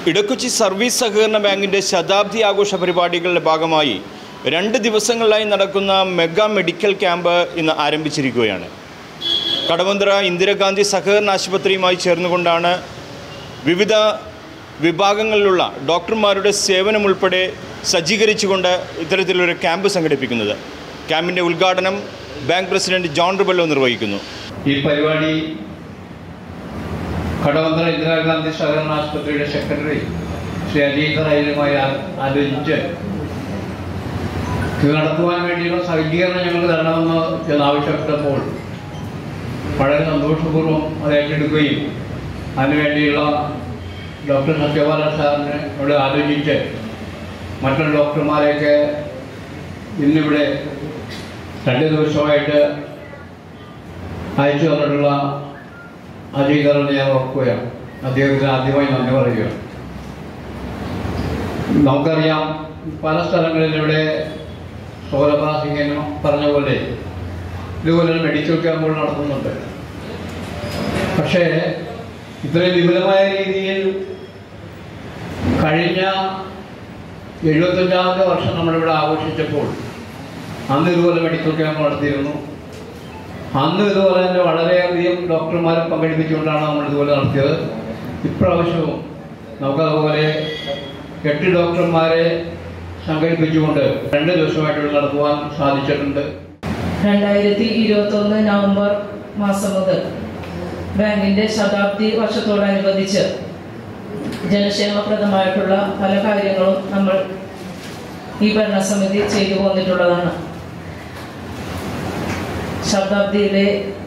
Edakochi service സഹകരണ ബാങ്കിൻ്റെ ശതാബ്ദി ആഘോഷ പരിപാടികളുടെ ഭാഗമായി രണ്ട് ദിവസങ്ങളിലായി നടക്കുന്ന മെഗാ മെഡിക്കൽ ക്യാമ്പ് ഇന്ന് ആരംഭിച്ചിരിക്കുകയാണ് കടവന്ത്ര ഇന്ദിരാഗാന്ധി സഹകരണ ആശുപത്രിയുമായി ചേർന്നുകൊണ്ടാണ് വിവിധ വിഭാഗങ്ങളിലുള്ള ഡോക്ടർമാരുടെ സേവനം ഉൾപ്പെടെ സജ്ജീകരിച്ചുകൊണ്ട് ഇത്തരത്തിലൊരു ക്യാമ്പ് സംഘടിപ്പിക്കുന്നത് ക്യാമ്പിൻ്റെ ഉദ്ഘാടനം ബാങ്ക് പ്രസിഡന്റ് ജോൺ റിബല്ലോ നിർവഹിക്കുന്നു ഈ പരിപാടി കടവന്ത്ര ഇന്ദിരാഗാന്ധി സഹകരണ ആശുപത്രിയുടെ സെക്രട്ടറി ശ്രീ അജീത് റൈലുമായി ആ- ആലോചിച്ച് ഇത് നടത്തുവാൻ വേണ്ടിയുള്ള സജ്ജീകരണം ഞങ്ങൾ തരണമെന്ന് ചെന്ന് ആവശ്യപ്പെട്ടപ്പോൾ വളരെ സന്തോഷപൂർവ്വം അത് ഏറ്റെടുക്കുകയും അതിനുവേണ്ടിയുള്ള ഡോക്ടർ സത്യപാലൻ സാറിനെ ഇവിടെ ആലോചിച്ച് മറ്റുള്ള ഡോക്ടർമാരെയൊക്കെ ഇന്നിവിടെ രണ്ട് ദിവസമായിട്ട് അയച്ചു തന്നിട്ടുള്ള അജീകരണം ഞാൻ ഓർക്കുകയാണ് അദ്ദേഹത്തിന് ആദ്യമായി നന്ദി പറയുകയാണ് നമുക്കറിയാം പല സ്ഥലങ്ങളിൽ ഇവിടെ സൗരഭ സിംഗൻ പറഞ്ഞ പോലെ ഇതുപോലെ ഒരു മെഡിക്കൽ ക്യാമ്പുകൾ നടത്തുന്നുണ്ട് പക്ഷേ ഇത്രയും വിപുലമായ രീതിയിൽ കഴിഞ്ഞ എഴുപത്തഞ്ചാമത്തെ വർഷം നമ്മളിവിടെ ആഘോഷിച്ചപ്പോൾ അന്ന് ഇതുപോലെ മെഡിക്കൽ ക്യാമ്പ് നടത്തിയിരുന്നു അന്ന് ഇതുപോലെ തന്നെ വളരെയധികം ഡോക്ടർമാരെ പങ്കെടുപ്പിച്ചുകൊണ്ടാണ് നമ്മൾ ഇതുപോലെ നടത്തിയത് ഇപ്രാവശ്യവും നമുക്കതുപോലെ എട്ട് ഡോക്ടർമാരെ സംഘടിപ്പിച്ചുകൊണ്ട് രണ്ട് ദിവസമായിട്ട് ഇവിടെ നടത്തുവാൻ സാധിച്ചിട്ടുണ്ട് രണ്ടായിരത്തി ഇരുപത്തൊന്ന് നവംബർ മാസം മുതൽ ബാങ്കിന്റെ ശതാബ്ദി വർഷത്തോടനുബന്ധിച്ച് ജനക്ഷേമപ്രദമായിട്ടുള്ള പല കാര്യങ്ങളും നമ്മൾ ഈ ഭരണസമിതി ചെയ്തു പോന്നിട്ടുള്ളതാണ് ശതാബ്ദിയിലെ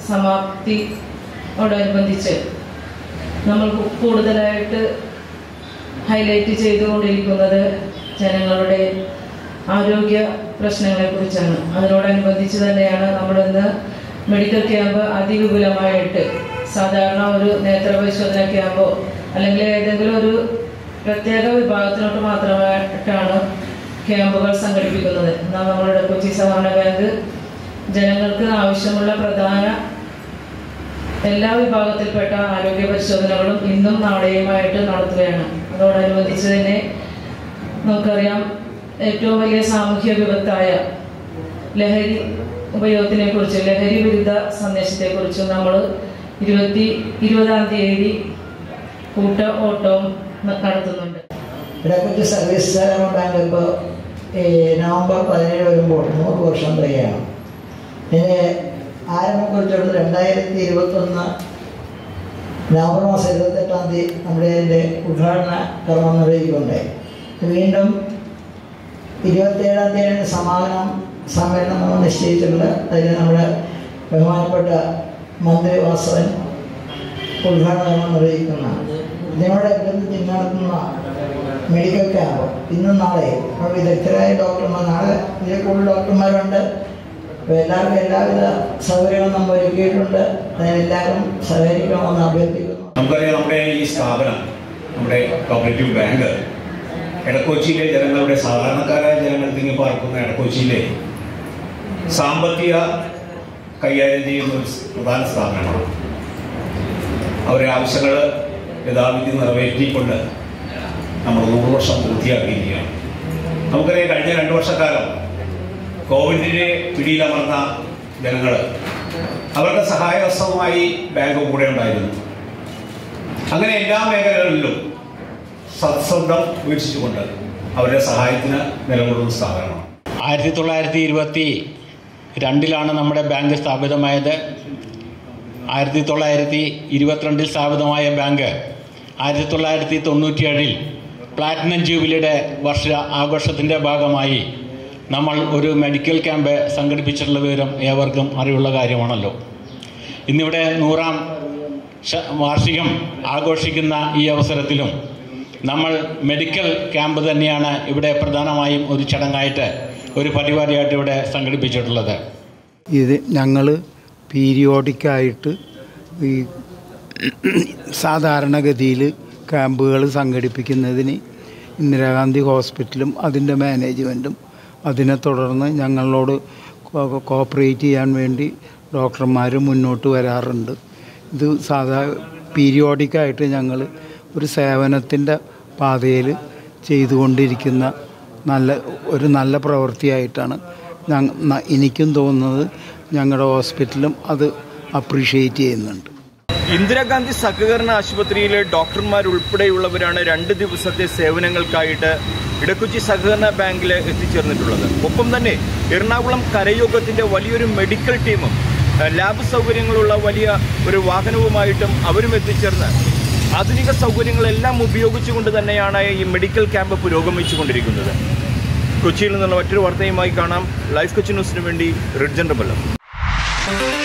സമാപ്തിയോടനുബന്ധിച്ച് നമ്മൾ കൂടുതലായിട്ട് ഹൈലൈറ്റ് ചെയ്തുകൊണ്ടിരിക്കുന്നത് ജനങ്ങളുടെ ആരോഗ്യ പ്രശ്നങ്ങളെ കുറിച്ചാണ് അതിനോടനുബന്ധിച്ച് തന്നെയാണ് നമ്മളിന്ന് മെഡിക്കൽ ക്യാമ്പ് അതിവിപുലമായിട്ട് സാധാരണ ഒരു നേത്രപരിശോധന ക്യാമ്പോ അല്ലെങ്കിൽ ഏതെങ്കിലും ഒരു പ്രത്യേക വിഭാഗത്തിനോട്ട് മാത്രമായിട്ടാണ് ക്യാമ്പുകൾ സംഘടിപ്പിക്കുന്നത് എന്നാൽ നമ്മളുടെ കൊച്ചി സഹകരണ ബാങ്ക് ജനങ്ങൾക്ക് ആവശ്യമുള്ള പ്രധാന എല്ലാ വിഭാഗത്തിൽപ്പെട്ട ആരോഗ്യ പരിശോധനകളും ഇന്നും നാളെയുമായിട്ട് നടത്തുകയാണ് അതോടനുബന്ധിച്ച് തന്നെ നമുക്കറിയാം ഏറ്റവും വലിയ സാമൂഹ്യ വിപത്തായ ലഹരി ഉപയോഗത്തിനെ കുറിച്ച് ലഹരി വിരുദ്ധ സന്ദേശത്തെ കുറിച്ചും നമ്മൾ ഇരുപത്തി ഇരുപതാം തീയതി കൂട്ട ഓട്ടവും ന- നടത്തുന്നുണ്ട് ഇടക്കൊച്ചി സർവീസ് സഹകരണ ബാങ്ക് ഇപ്പോൾ ഈ നവംബർ പതിനേഴ് വരുമ്പോൾ നൂറ് വർഷം തികയാണ് ഇതിന് ആരംഭം കുറിച്ചുകൊണ്ട് രണ്ടായിരത്തി ഇരുപത്തൊന്ന് നവംബർ മാസം ഇരുപത്തെട്ടാം തീയതി നമ്മുടെ ഇതിൻ്റെ ഉദ്ഘാടന കർമ്മം നിർവഹിക്കുകയുണ്ടായി വീണ്ടും ഇരുപത്തേഴാം തീയതി സമാപനം സമ്മേളനം നമ്മൾ നിശ്ചയിച്ചിട്ടുണ്ട് അതിന് നമ്മുടെ ബഹുമാനപ്പെട്ട മന്ത്രി വാസവൻ ഉദ്ഘാടന കർമ്മം നിർവഹിക്കുന്നതാണ് ഇതിനോടനുബന്ധിച്ച് ഇന്ന് നടത്തുന്ന മെഡിക്കൽ ക്യാമ്പ് ഇന്നും നാളെ അവിടെ വിദഗ്ധരായ ഡോക്ടർമാർ നാളെ ഇതിൽ കൂടുതൽ ഡോക്ടർമാരുണ്ട് അപ്പോൾ എല്ലാവർക്കും എല്ലാവിധ സൗകര്യങ്ങളും നമ്മൾ ഒരുക്കിയിട്ടുണ്ട് അതിനെല്ലാവരും സഹകരിക്കണമെന്ന് അഭ്യർത്ഥിക്കുന്നു നമുക്കറിയാം നമ്മുടെ ഈ സ്ഥാപനം നമ്മുടെ കോപ്പറേറ്റീവ് ബാങ്ക് എടക്കൊച്ചിയിലെ ജനങ്ങളുടെ സാധാരണക്കാരായ ജനങ്ങൾ തിങ്ങി പാർക്കുന്ന എടക്കൊച്ചിയിലെ സാമ്പത്തിക കൈകാര്യം ചെയ്യുന്ന ഒരു പ്രധാന സ്ഥാപനമാണ് അവരുടെ ആവശ്യങ്ങൾ യഥാവിധി നിറവേറ്റിക്കൊണ്ട് നമ്മൾ നൂറ് വർഷം പൂർത്തിയാക്കിയിരിക്കുകയാണ് നമുക്കറിയാം കഴിഞ്ഞ രണ്ട് വർഷക്കാലം കോവിഡിനെ പിടിയിലമർന്ന ജനങ്ങൾ അവരുടെ സഹായഹസ്തവുമായി ബാങ്ക് കൂടെ ഉണ്ടായിരുന്നു അങ്ങനെ എല്ലാ മേഖലകളിലും സത്സന്ധം വീക്ഷിച്ചുകൊണ്ട് അവരുടെ സഹായത്തിന് നിലകൊള്ളുന്ന സ്ഥാപനമാണ് ആയിരത്തി തൊള്ളായിരത്തി ഇരുപത്തി രണ്ടിലാണ് നമ്മുടെ ബാങ്ക് സ്ഥാപിതമായത് ആയിരത്തി തൊള്ളായിരത്തി ഇരുപത്തിരണ്ടിൽ സ്ഥാപിതമായ ബാങ്ക് ആയിരത്തി തൊള്ളായിരത്തി തൊണ്ണൂറ്റിയേഴിൽ പ്ലാറ്റിനം ജൂബിലിയുടെ വർഷ ആഘോഷത്തിൻ്റെ ഭാഗമായി നമ്മൾ ഒരു മെഡിക്കൽ ക്യാമ്പ് സംഘടിപ്പിച്ചിട്ടുള്ള വിവരം ഏവർക്കും അറിവുള്ള കാര്യമാണല്ലോ ഇന്നിവിടെ നൂറാം ശ- വാർഷികം ആഘോഷിക്കുന്ന ഈ അവസരത്തിലും നമ്മൾ മെഡിക്കൽ ക്യാമ്പ് തന്നെയാണ് ഇവിടെ പ്രധാനമായും ഒരു ചടങ്ങായിട്ട് ഒരു പരിപാടിയായിട്ട് ഇവിടെ സംഘടിപ്പിച്ചിട്ടുള്ളത് ഇത് ഞങ്ങൾ പീരിയോഡിക്കായിട്ട് ഈ സാധാരണഗതിയിൽ ക്യാമ്പുകൾ സംഘടിപ്പിക്കുന്നതിന് ഇന്ദിരാഗാന്ധി ഹോസ്പിറ്റലും അതിൻ്റെ മാനേജ്മെൻറ്റും അതിനെ തുടർന്ന് ഞങ്ങളോട് കോ- കോപ്പറേറ്റ് ചെയ്യാൻ വേണ്ടി ഡോക്ടർമാർ മുന്നോട്ട് വരാറുണ്ട് ഇത് സാധാ പീരിയോഡിക്കായിട്ട് ഞങ്ങൾ ഒരു സേവനത്തിൻ്റെ പാതയിൽ ചെയ്തുകൊണ്ടിരിക്കുന്ന നല്ല ഒരു നല്ല പ്രവൃത്തിയായിട്ടാണ് ഞങ്ങ- ന- എനിക്കും തോന്നുന്നത് ഞങ്ങളുടെ ഹോസ്പിറ്റലും അത് അപ്രീഷിയേറ്റ് ചെയ്യുന്നുണ്ട് ഇന്ദിരാഗാന്ധി സഹകരണ ആശുപത്രിയിലെ ഡോക്ടർമാരുൾപ്പെടെയുള്ളവരാണ് രണ്ട് ദിവസത്തെ സേവനങ്ങൾക്കായിട്ട് ഇടക്കൊച്ചി സഹകരണ ബാങ്കിൽ എത്തിച്ചേർന്നിട്ടുള്ളത് ഒപ്പം തന്നെ എറണാകുളം കരയോഗത്തിന്റെ വലിയൊരു മെഡിക്കൽ ടീമും ഏഹ്, ലാബ് സൗകര്യങ്ങളുള്ള വലിയ ഒരു വാഹനവുമായിട്ടും അവരും എത്തിച്ചേർന്ന് ആധുനിക സൗകര്യങ്ങളെല്ലാം ഉപയോഗിച്ചുകൊണ്ട് തന്നെയാണ് ഈ മെഡിക്കൽ ക്യാമ്പ് പുരോഗമിച്ചുകൊണ്ടിരിക്കുന്നത് കൊച്ചിയിൽ നിന്നുള്ള മറ്റൊരു വാർത്തയുമായി കാണാം ലൈഫ് കൊച്ചി ന്യൂസിന് വേണ്ടി റിഡ്ജൻ റബലം